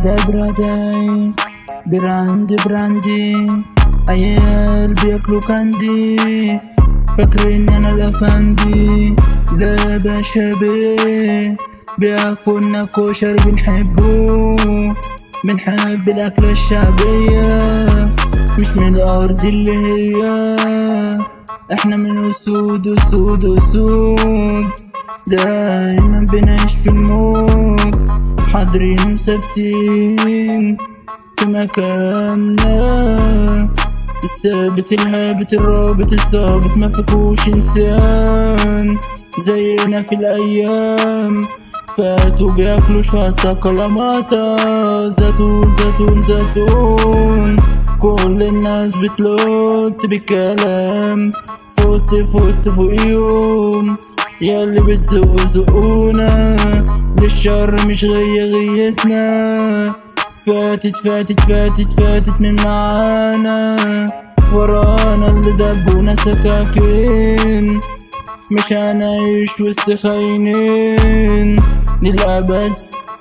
برادة براداي براند براندي عيال بياكلوا كاندي فاكرين انا الافندي لا باشا بيه بياكلنا كشري بنحبه بنحب الأكلة الشعبية مش من الأرض اللي هي احنا من أسود أسود أسود دايما بنعيش في الموت حاضرين وثابتين في مكاننا الثابت الهابت الرابط الثابت ما فيكوش انسان زينا في الايام فاتوا بياكلوا شطة كلاماتا زيتون زيتون زيتون كل الناس بتلوت بالكلام فوت فوت فوقيهم يا اللي بتزقوا زقونا للشر مش غية غيتنا فاتت فاتت فاتت فاتت من معانا ورانا اللي دبونا سكاكين مش هنعيش وسط خاينين للأبد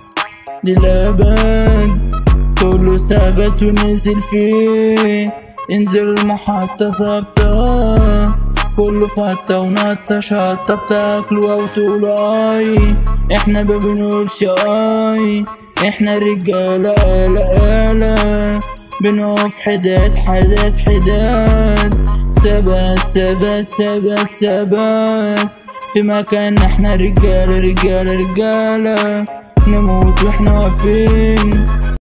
للأبد كله ثبت ونزل فيه انزل المحطة ثابتة كله فتة ونطة شطة بتاكلوا أو تقولوا أي احنا ما بنقولش أي احنا رجالة آلة آلة بنقف حداد حداد حداد ثبات ثبات ثبات ثبات في مكان احنا رجالة رجالة رجالة نموت واحنا واقفين